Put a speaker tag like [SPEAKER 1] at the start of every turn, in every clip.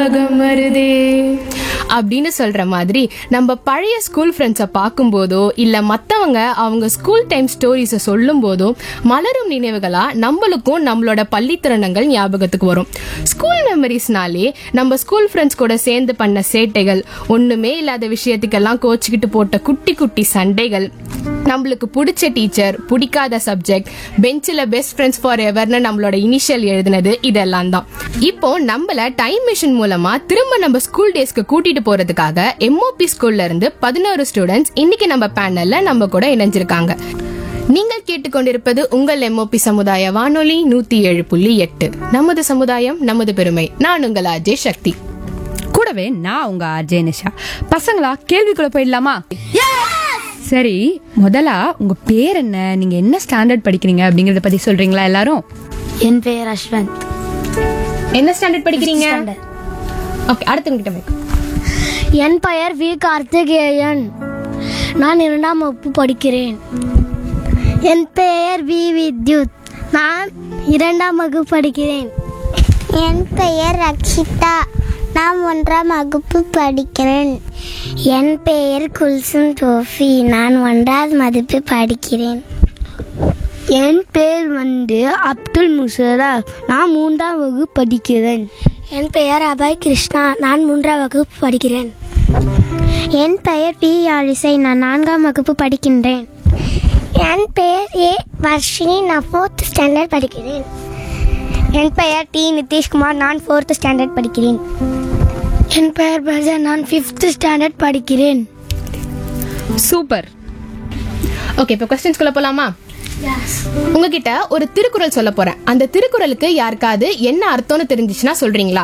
[SPEAKER 1] ஞாபகம் வருதே அப்படின்னு சொல்ற மாதிரி நம்ம பழைய ஸ்கூல் ஃப்ரெண்ட்ஸை பார்க்கும்போதோ இல்ல மத்தவங்க அவங்க ஸ்கூல் டைம் ஸ்டோரிஸை சொல்லும் போதோ மலரும் நினைவுகளா நம்மளுக்கும் நம்மளோட பள்ளி தருணங்கள் ஞாபகத்துக்கு வரும் ஸ்கூல் மெமரிஸ்னாலே நம்ம ஸ்கூல் ஃப்ரெண்ட்ஸ் கூட சேர்ந்து பண்ண சேட்டைகள் ஒண்ணுமே இல்லாத விஷயத்துக்கெல்லாம் கோச்சிக்கிட்டு போட்ட குட்டி குட்டி சண்டைகள் நம்மளுக்கு பிடிச்ச டீச்சர் பிடிக்காத சப்ஜெக்ட் பெஞ்சில் பெஸ்ட் ஃப்ரெண்ட்ஸ் ஃபார் எவர்னு நம்மளோட இனிஷியல் எழுதுனது இதெல்லாம் தான் இப்போ நம்மள டைம் மிஷின் மூலமா திரும்ப நம்ம ஸ்கூல் டேஸ்க்கு கூட்டிட்டு போறதுக்காக எம்ஓபி ஸ்கூல்ல இருந்து பதினோரு ஸ்டூடெண்ட்ஸ் இன்னைக்கு நம்ம பேனல்ல நம்ம கூட இணைஞ்சிருக்காங்க நீங்கள் கேட்டுக்கொண்டிருப்பது உங்கள் எம்ஓபி சமுதாய வானொலி நூத்தி ஏழு புள்ளி எட்டு நமது சமுதாயம் நமது பெருமை நான் உங்கள் அஜய் சக்தி
[SPEAKER 2] கூடவே நான் உங்க அஜய் நிஷா பசங்களா கேள்விக்குள்ள போயிடலாமா சரி முதலா உங்க பேர் என்ன நீங்க என்ன ஸ்டாண்டர்ட் படிக்கிறீங்க அப்படிங்கறத பத்தி சொல்றீங்களா எல்லாரும்
[SPEAKER 3] என் பெயர் அஸ்வந்த்
[SPEAKER 1] என்ன ஸ்டாண்டர்ட் படிக்கிறீங்க
[SPEAKER 3] standard.
[SPEAKER 1] ஓகே அடுத்தவங்கிட்ட போய்
[SPEAKER 3] என் பெயர் வி கார்த்திகேயன் நான் இரண்டாம் வகுப்பு படிக்கிறேன் என் பெயர் வி வித்யுத் நான் இரண்டாம் வகுப்பு படிக்கிறேன்
[SPEAKER 4] என் பெயர் ரக்ஷிதா நான் ஒன்றாம் வகுப்பு படிக்கிறேன் என் பெயர் குல்சும் தோஃபி நான் ஒன்றாவது வகுப்பு படிக்கிறேன்
[SPEAKER 3] என் பேர் வந்து அப்துல் முஷரப் நான் மூன்றாம் வகுப்பு படிக்கிறேன் என் பெயர் அபய் கிருஷ்ணா நான் மூன்றாம் வகுப்பு படிக்கிறேன்
[SPEAKER 4] என் பெயர் பி யாழிசை நான் நான்காம் வகுப்பு படிக்கின்றேன் என் பெயர் ஏ வர்ஷினி நான் ஃபோர்த் ஸ்டாண்டர்ட் படிக்கிறேன்
[SPEAKER 3] என் பெயர் டி நிதிஷ்குமார் நான் ஃபோர்த் ஸ்டாண்டர்ட் படிக்கிறேன் என் பெயர் பஜா நான் ஃபிஃப்த் ஸ்டாண்டர்ட் படிக்கிறேன்
[SPEAKER 2] சூப்பர்
[SPEAKER 1] ஓகே இப்போ கொஸ்டின்ஸ்குள்ள போலாமா உங்ககிட்ட ஒரு திருக்குறள் சொல்ல போறேன் அந்த திருக்குறளுக்கு யாருக்காவது என்ன அர்த்தம்னு தெரிஞ்சிச்சுன்னா சொல்றீங்களா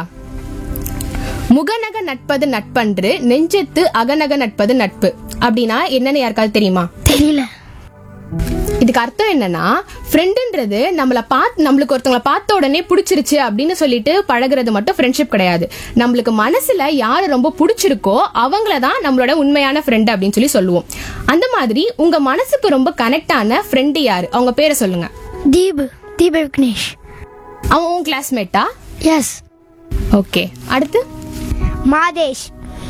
[SPEAKER 1] முகநக நட்பது நட்பன்று நெஞ்சத்து அகநக நட்பது நட்பு அப்படின்னா என்னன்னு யாருக்காவது தெரியுமா
[SPEAKER 3] தெரியல
[SPEAKER 1] இதுக்கு அர்த்தம் என்னன்னா ஃப்ரெண்டுன்றது நம்மள பார்த்து நம்மளுக்கு ஒருத்தவங்கள பார்த்த உடனே பிடிச்சிருச்சு அப்படின்னு சொல்லிட்டு பழகுறது மட்டும் ஃப்ரெண்ட்ஷிப் கிடையாது நம்மளுக்கு மனசுல யாரு ரொம்ப பிடிச்சிருக்கோ அவங்கள தான் நம்மளோட உண்மையான ஃப்ரெண்ட் அப்படின்னு சொல்லி சொல்லுவோம் அந்த மாதிரி உங்க மனசுக்கு ரொம்ப கனெக்ட் ஆன ஃப்ரெண்டு யாரு அவங்க பேரை சொல்லுங்க
[SPEAKER 3] தீபு தீப விக்னேஷ்
[SPEAKER 1] அவன் உன் கிளாஸ்மேட்டா
[SPEAKER 3] எஸ்
[SPEAKER 1] ஓகே அடுத்து
[SPEAKER 3] மாதேஷ்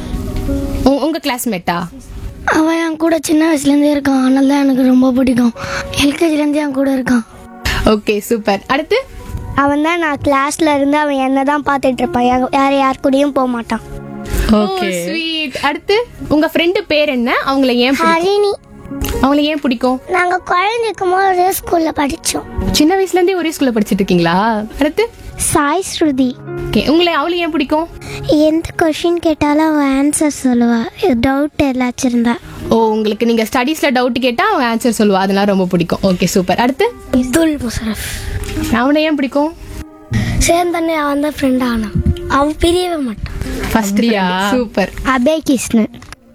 [SPEAKER 1] உ- உங்க கிளாஸ்மேட்டா
[SPEAKER 3] அவன் என் கூட சின்ன வயசுலேருந்தே இருக்கான் அதனால தான் எனக்கு ரொம்ப பிடிக்கும் எல்கேஜிலேருந்தே என் கூட இருக்கான்
[SPEAKER 1] ஓகே சூப்பர் அடுத்து
[SPEAKER 3] அவன் தான் நான் கிளாஸ்ல இருந்து அவன் என்ன தான் பார்த்துட்டு இருப்பான் யா- யார் யார் கூடயும் போக மாட்டான்
[SPEAKER 2] ஓகே
[SPEAKER 1] ஸ்வீட் அடுத்து உங்க ஃப்ரெண்டு பேர் என்ன அவங்கள ஏன் பிடிக்கும்?
[SPEAKER 4] ஹரிணி
[SPEAKER 1] அவங்கள ஏன் பிடிக்கும்
[SPEAKER 4] நாங்கள் குழந்தைக்கும் போது ஒரே ஸ்கூலில் படித்தோம்
[SPEAKER 1] சின்ன வயசுல இருந்தே ஒரே ஸ்கூல்ல படிச்சிட்டு இருக்கீங்களா அடுத்து
[SPEAKER 4] சாய் ஸ்ருதி
[SPEAKER 1] ஓகே உங்களை அவளை ஏன் பிடிக்கும்
[SPEAKER 4] எந்த கொஷின் கேட்டாலும் அவள் ஆன்சர் சொல்லுவா டவுட் ஏதாச்சும் இருந்தா
[SPEAKER 1] ஓ உங்களுக்கு நீங்க ஸ்டடீஸ்ல டவுட் கேட்டா அவன் ஆன்சர் சொல்லுவா அதெல்லாம் ரொம்ப பிடிக்கும் ஓகே சூப்பர் அடுத்து
[SPEAKER 3] அப்துல் முஷரஃப்
[SPEAKER 1] அவனை ஏன் பிடிக்கும்
[SPEAKER 3] சேர்ந்தனே அவன் தான் ஃப்ரெண்ட் ஆனான் அவன் பிரியவே மாட்டான்
[SPEAKER 1] ஃபர்ஸ்ட் சூப்பர்
[SPEAKER 3] அபய் கிருஷ்ணன்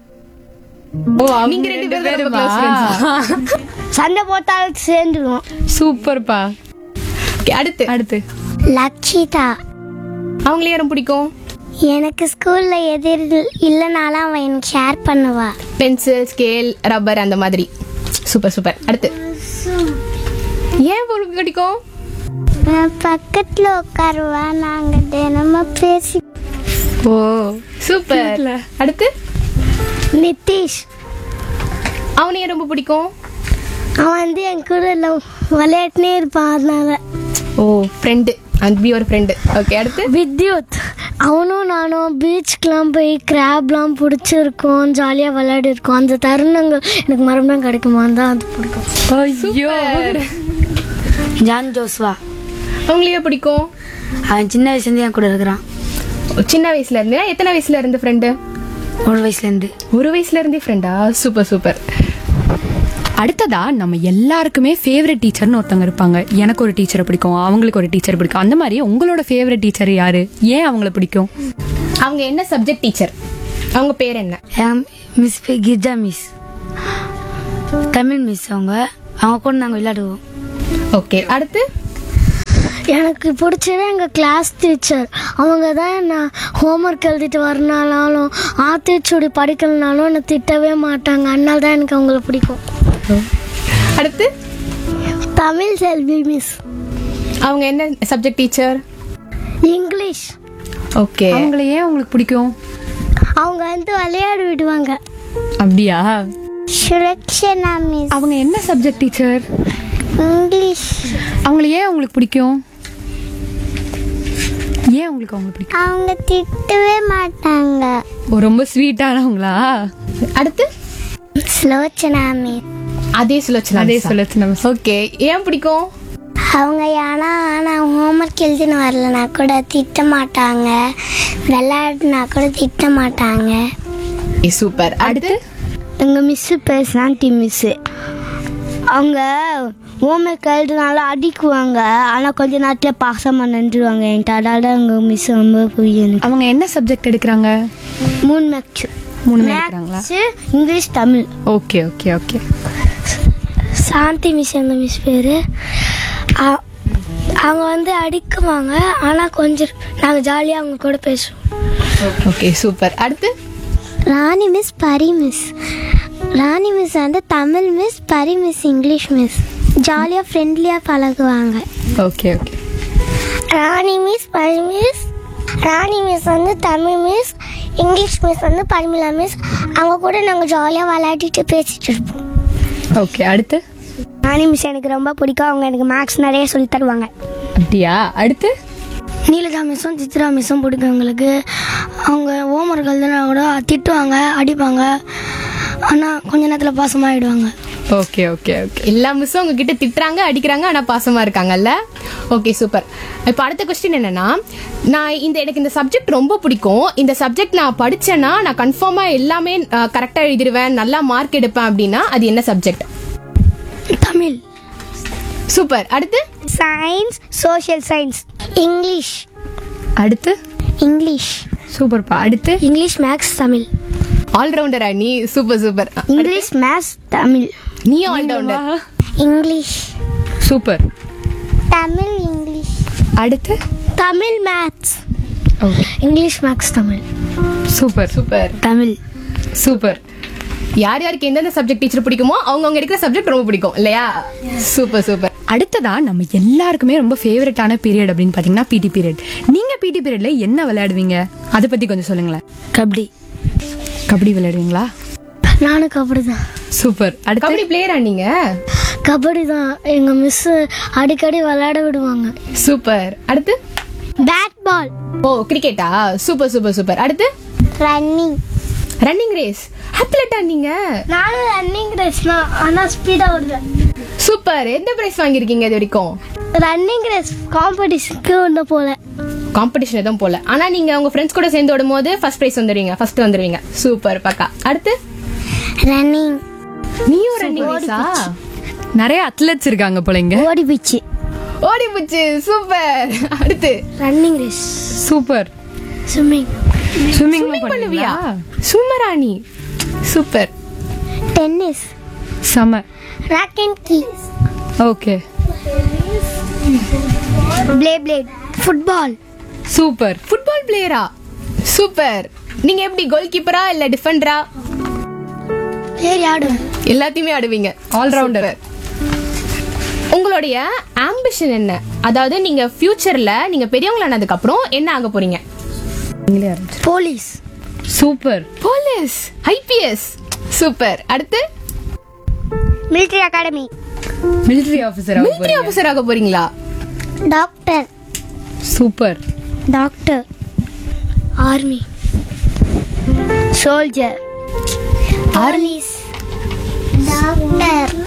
[SPEAKER 2] ஓ
[SPEAKER 1] நீங்க ரெண்டு பேரும் ரொம்ப close friends.
[SPEAKER 3] சண்டை போட்டாலும் சேர்ந்துருவோம்
[SPEAKER 2] சூப்பர்ப்பா
[SPEAKER 1] Okay, அடுத்து
[SPEAKER 2] அடுத்து
[SPEAKER 4] லக்ஷிதா
[SPEAKER 1] அவங்கள யாரும் பிடிக்கும்
[SPEAKER 4] எனக்கு ஸ்கூலில் எது இரு- இல்லைனாலும் அவன் எனக்கு ஷேர் பண்ணுவா
[SPEAKER 1] பென்சில் ஸ்கேல் ரப்பர் அந்த மாதிரி சூப்பர் சூப்பர் அடுத்து ஏன் உங்களுக்கு பிடிக்கும்
[SPEAKER 4] நான் பக்கத்தில் உட்காருவா நாங்கள் தினமும் பேசி
[SPEAKER 1] ஓ சூப்பர் அடுத்து
[SPEAKER 3] நிதிஷ்
[SPEAKER 1] அவனை ஏன் ரொம்ப பிடிக்கும்
[SPEAKER 3] அவன் வந்து என் கூட இல்லை விளையாட்டுனே இருப்பான் அதனால
[SPEAKER 1] ஓ ஃப்ரெண்டு அன்பி ஒரு ஃப்ரெண்டு ஓகே அடுத்து
[SPEAKER 3] வித்யுத் அவனும் நானும் பீச்சுக்கெலாம் போய் கிராப்லாம் பிடிச்சிருக்கோம் ஜாலியாக விளையாடி இருக்கோம் அந்த தருணங்கள் எனக்கு மறுபடியும் கிடைக்குமான்னு தான் அது பிடிக்கும்
[SPEAKER 2] ஐயோ
[SPEAKER 5] ஜான் ஜோஸ்வா
[SPEAKER 1] அவங்களையே பிடிக்கும்
[SPEAKER 5] அவன் சின்ன வயசுலேருந்து என் கூட இருக்கிறான்
[SPEAKER 1] சின்ன வயசுல இருந்து எத்தனை வயசுல இருந்து ஃப்ரெண்டு
[SPEAKER 5] ஒரு வயசுலேருந்து
[SPEAKER 1] ஒரு வயசுல இருந்தே ஃப்ரெண்டா சூப்பர் சூப்பர்
[SPEAKER 2] அடுத்ததா நம்ம எல்லாருக்குமே ஃபேவரட் டீச்சர்னு ஒருத்தவங்க இருப்பாங்க எனக்கு ஒரு டீச்சரை பிடிக்கும் அவங்களுக்கு ஒரு டீச்சர் பிடிக்கும் அந்த மாதிரி உங்களோட ஃபேவரட் டீச்சர் யாரு ஏன் அவங்கள பிடிக்கும்
[SPEAKER 1] அவங்க என்ன சப்ஜெக்ட் டீச்சர் அவங்க பேர் என்ன
[SPEAKER 5] என் மிஸ் பேர் கிர்ஜா மிஸ் தமிழ் மிஸ் அவங்க அவங்க கூட நாங்கள் விளையாடுவோம்
[SPEAKER 1] ஓகே அடுத்து
[SPEAKER 3] எனக்கு பிடிச்சது எங்கள் கிளாஸ் டீச்சர் அவங்க தான் நான் ஹோம்ஒர்க் எழுதிட்டு வரனாலும் ஆத்திச்சூடி படிக்கலனாலும் என்னை திட்டவே மாட்டாங்க அதனால தான் எனக்கு அவங்கள பிடிக்கும்
[SPEAKER 1] அடுத்து
[SPEAKER 3] தமிழ் செல்வி மிஸ்
[SPEAKER 1] அவங்க என்ன சப்ஜெக்ட் டீச்சர்
[SPEAKER 3] இங்கிலீஷ்
[SPEAKER 1] ஓகே
[SPEAKER 2] அவங்கள ஏன் உங்களுக்கு பிடிக்கும்
[SPEAKER 3] அவங்க வந்து விளையாட விடுவாங்க
[SPEAKER 2] அப்படியா
[SPEAKER 4] சுரக்ஷனா மிஸ்
[SPEAKER 2] அவங்க என்ன சப்ஜெக்ட் டீச்சர்
[SPEAKER 4] இங்கிலீஷ்
[SPEAKER 2] அவங்கள ஏன் உங்களுக்கு பிடிக்கும் ஏன் உங்களுக்கு அவங்களை பிடிக்கும்
[SPEAKER 4] அவங்க திட்டவே மாட்டாங்க
[SPEAKER 2] ஓ, ரொம்ப ஸ்வீட்டானவங்களா
[SPEAKER 1] அடுத்து
[SPEAKER 4] ஸ்லோச்சனா மிஸ்
[SPEAKER 1] அதே சுலோச்சனா
[SPEAKER 2] அதே சொல்ல நம்ம
[SPEAKER 1] ஓகே ஏன் பிடிக்கும்
[SPEAKER 4] அவங்க ஏன்னா நான் ஹோம்ஒர்க் எழுதின்னு வரலனா கூட திட்ட மாட்டாங்க விளையாடுனா கூட திட்ட மாட்டாங்க
[SPEAKER 1] சூப்பர் அடுத்து
[SPEAKER 5] எங்கள் மிஸ்ஸு பேர் சாந்தி மிஸ்ஸு அவங்க ஹோம்ஒர்க் எழுதுனாலும் அடிக்குவாங்க ஆனால் கொஞ்ச நேரத்தில் பாசமாக நின்றுவாங்க என்கிட்ட அதால எங்கள் மிஸ் ரொம்ப புரியும் எனக்கு
[SPEAKER 2] அவங்க என்ன சப்ஜெக்ட் எடுக்கிறாங்க
[SPEAKER 5] மூணு மேக்ஸ்
[SPEAKER 2] மூணு எடுக்கிறாங்களா
[SPEAKER 5] English Tamil
[SPEAKER 2] okay okay okay
[SPEAKER 3] Shanti miss அந்த மிஸ் பேர் அவங்க வந்து அடிக்குவாங்க ஆனால் கொஞ்சம் நாங்கள் ஜாலியாக அவங்க கூட பேசுவோம்
[SPEAKER 1] ஓகே சூப்பர் அடுத்து
[SPEAKER 4] Rani miss Pari miss Rani miss வந்து Tamil miss Pari miss English miss ஜாலியாக ஃப்ரெண்ட்லியாக பழகுவாங்க
[SPEAKER 2] okay okay
[SPEAKER 3] Rani miss Pari miss Rani miss வந்து தமிழ் மிஸ் இங்கிலீஷ் மிஸ் வந்து பரிமிளா மிஸ் அவங்க கூட நாங்கள் ஜாலியாக விளையாடிட்டு பேசிட்டு இருப்போம்
[SPEAKER 2] ஓகே அடுத்து
[SPEAKER 3] ராணி மிஸ் எனக்கு ரொம்ப பிடிக்கும் அவங்க எனக்கு மேக்ஸ் நிறைய சொல்லி தருவாங்க
[SPEAKER 2] அப்படியா அடுத்து
[SPEAKER 3] நீலஜா மிஸ்ஸும் சித்ரா மிஸ்ஸும் பிடிக்கும் எங்களுக்கு அவங்க ஹோம்ஒர்க் எழுதுனா கூட திட்டுவாங்க அடிப்பாங்க ஆனால் கொஞ்ச நேரத்தில் பாசமாகிடுவாங்க
[SPEAKER 2] ஓகே ஓகே ஓகே
[SPEAKER 1] எல்லா மிஸ்ஸும் உங்ககிட்ட திட்டுறாங்க அடிக்கிறாங்க ஆனா பாசமா இருக்காங்கல்ல ஓகே சூப்பர் இப்போ அடுத்த கொஸ்டின் என்னன்னா நான் இந்த எனக்கு இந்த சப்ஜெக்ட் ரொம்ப பிடிக்கும் இந்த சப்ஜெக்ட் நான் படிச்சேன்னா நான் கன்ஃபார்மா எல்லாமே கரெக்டா எழுதிடுவேன் நல்லா மார்க் எடுப்பேன் அப்படின்னா அது என்ன சப்ஜெக்ட்
[SPEAKER 3] தமிழ்
[SPEAKER 1] சூப்பர் அடுத்து
[SPEAKER 3] சயின்ஸ் சோஷியல் சயின்ஸ் இங்கிலீஷ்
[SPEAKER 2] அடுத்து
[SPEAKER 4] இங்கிலீஷ்
[SPEAKER 2] சூப்பர்ப்பா அடுத்து
[SPEAKER 3] இங்கிலீஷ் மேக்ஸ் தமிழ்
[SPEAKER 1] ஆல்ரவுண்டரா நீ super super
[SPEAKER 5] English maths Tamil
[SPEAKER 1] நீ all rounder
[SPEAKER 4] English
[SPEAKER 2] super
[SPEAKER 4] Tamil English
[SPEAKER 2] அடுத்து
[SPEAKER 3] Tamil maths
[SPEAKER 2] okay
[SPEAKER 3] English maths Tamil
[SPEAKER 2] super
[SPEAKER 1] super
[SPEAKER 5] Tamil
[SPEAKER 2] super
[SPEAKER 1] யார் யாருக்கு எந்தெந்த சப்ஜெக்ட் டீச்சர் பிடிக்குமோ அவங்க அவங்க எடுக்கிற சப்ஜெக்ட் ரொம்ப பிடிக்கும் இல்லையா சூப்பர் சூப்பர்
[SPEAKER 2] அடுத்ததா நம்ம எல்லாருக்குமே ரொம்ப ஃபேவரட்டான பீரியட் அப்படின்னு பாத்தீங்கன்னா பிடி பீரியட் நீங்க பிடி பீரியட்ல என்ன விளையாடுவீங்க அதை பத்தி கொஞ்சம் சொல்லுங்களேன்
[SPEAKER 5] கபடி
[SPEAKER 2] கபடி விளையாடுவீங்களா
[SPEAKER 3] நானும் கபடி தான்
[SPEAKER 2] சூப்பர் அடுத்து
[SPEAKER 1] கபடி பிளேயரா நீங்க
[SPEAKER 3] கபடி தான் எங்கள் மிஸ்ஸு அடிக்கடி விளையாட விடுவாங்க
[SPEAKER 1] சூப்பர் அடுத்து
[SPEAKER 3] பேட் பால்
[SPEAKER 1] ஓ கிரிக்கெட்டா சூப்பர் சூப்பர் சூப்பர் அடுத்து
[SPEAKER 4] ரன்னிங்
[SPEAKER 1] ரன்னிங் ரேஸ் அத்லெட்டா நீங்க
[SPEAKER 3] நானும் ரன்னிங் ரேஸ் தான் ஆனால் ஸ்பீடாக ஓடுவேன்
[SPEAKER 1] சூப்பர் எந்த பிரைஸ் வாங்கியிருக்கீங்க இது வரைக்கும்
[SPEAKER 3] ரன்னிங் ரேஸ் காம்படிஷனுக்கு ஒன்று போல
[SPEAKER 1] காம்படிஷன் எதுவும் போல ஆனா நீங்க உங்க ஃப்ரெண்ட்ஸ் கூட சேர்ந்து ஓடும் போது ஃபர்ஸ்ட் பிரைஸ் வந்துருவீங்க ஃபர்ஸ்ட் வந்துருவீங்க சூப்பர் பக்கா அடுத்து
[SPEAKER 4] ரன்னிங்
[SPEAKER 1] நீயும் ரன்னிங் ரேஸா
[SPEAKER 2] நிறைய அத்லெட்ஸ் இருக்காங்க போல இங்க
[SPEAKER 5] ஓடி போச்சு
[SPEAKER 1] ஓடி போச்சு சூப்பர் அடுத்து
[SPEAKER 3] running race
[SPEAKER 2] super
[SPEAKER 3] swimming
[SPEAKER 2] swimming
[SPEAKER 1] பண்ணுவியா சுமராணி சூப்பர்
[SPEAKER 4] டென்னிஸ்
[SPEAKER 2] செம
[SPEAKER 3] ராக் அண்ட் கீ
[SPEAKER 2] ஓகே
[SPEAKER 3] பிளே பிளேட் ஃபுட்பால்
[SPEAKER 2] சூப்பர்
[SPEAKER 1] ஃபுட்பால் பிளேயரா சூப்பர் நீங்க எப்படி கோல் கீப்பரா இல்ல டிஃபெண்டரா
[SPEAKER 3] ஏறி ஆடுவேன்
[SPEAKER 1] எல்லாத்தையுமே ஆடுவீங்க ஆல்ரவுண்டர் உங்களுடைய ஆம்பிஷன் என்ன அதாவது நீங்க ஃபியூச்சர்ல நீங்க பெரியவங்களானதுக்கு அப்புறம் என்ன ஆக போறீங்க
[SPEAKER 3] police
[SPEAKER 2] super
[SPEAKER 1] police IPS super அடுத்து
[SPEAKER 3] military academy
[SPEAKER 2] military officer
[SPEAKER 1] military officer ஆக போறீங்களா
[SPEAKER 4] doctor
[SPEAKER 2] super
[SPEAKER 4] doctor
[SPEAKER 3] army
[SPEAKER 5] soldier
[SPEAKER 3] armies
[SPEAKER 4] doctor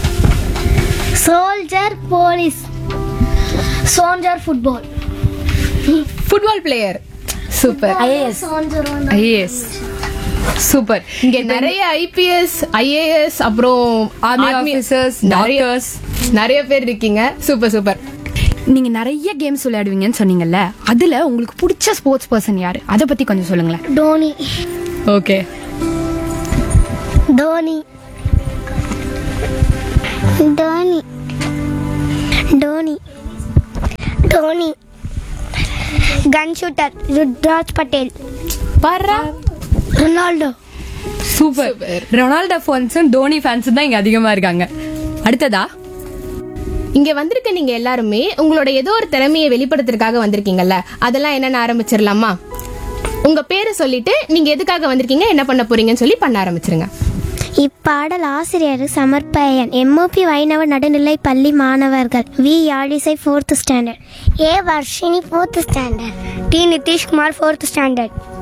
[SPEAKER 3] soldier police soldier football
[SPEAKER 1] football player super
[SPEAKER 3] soldier
[SPEAKER 2] IAS super
[SPEAKER 1] இங்க நிறைய ஐபிஎஸ் ஐஏஎஸ் அப்புறம்
[SPEAKER 2] Army
[SPEAKER 1] Army-
[SPEAKER 2] officers,
[SPEAKER 1] நிறைய-
[SPEAKER 2] doctors.
[SPEAKER 1] நிறைய பேர் இருக்கீங்க சூப்பர் சூப்பர்
[SPEAKER 2] நீங்க நிறைய கேம்ஸ் விளையாடுவீங்கன்னு சொன்னீங்கல்ல அதுல உங்களுக்கு பிடிச்ச ஸ்போர்ட்ஸ் பர்சன் யாரு அதை பத்தி கொஞ்சம் சொல்லுங்களேன்
[SPEAKER 3] Dhoni
[SPEAKER 2] okay
[SPEAKER 3] Dhoni
[SPEAKER 4] Dhoni Dhoni
[SPEAKER 3] Dhoni gun shooter Rudraj Patel
[SPEAKER 1] பாரா
[SPEAKER 3] ரொனால்டோ
[SPEAKER 2] சூப்பர் ரொனால்டோ ஃபேன்ஸும் தோனி ஃபேன்ஸும் தான் இங்க அதிகமா இருக்காங்க அடுத்ததா
[SPEAKER 1] இங்க வந்திருக்க நீங்க எல்லாருமே உங்களோட ஏதோ ஒரு திறமையை வெளிப்படுத்துறதுக்காக வந்திருக்கீங்கல்ல அதெல்லாம் என்னன்னு ஆரம்பிச்சிடலாமா உங்க பேரை சொல்லிட்டு நீங்க எதுக்காக வந்திருக்கீங்க என்ன பண்ண போறீங்கன்னு சொல்லி பண்ண ஆரம்பிச்சிருங்க
[SPEAKER 4] இப்பாடல் ஆசிரியர் சமர்ப்பயன் எம்ஓபி வைணவ நடுநிலை பள்ளி மாணவர்கள் V Yazhisai fourth standard A Varshini fourth standard D Nitishkumar fourth standard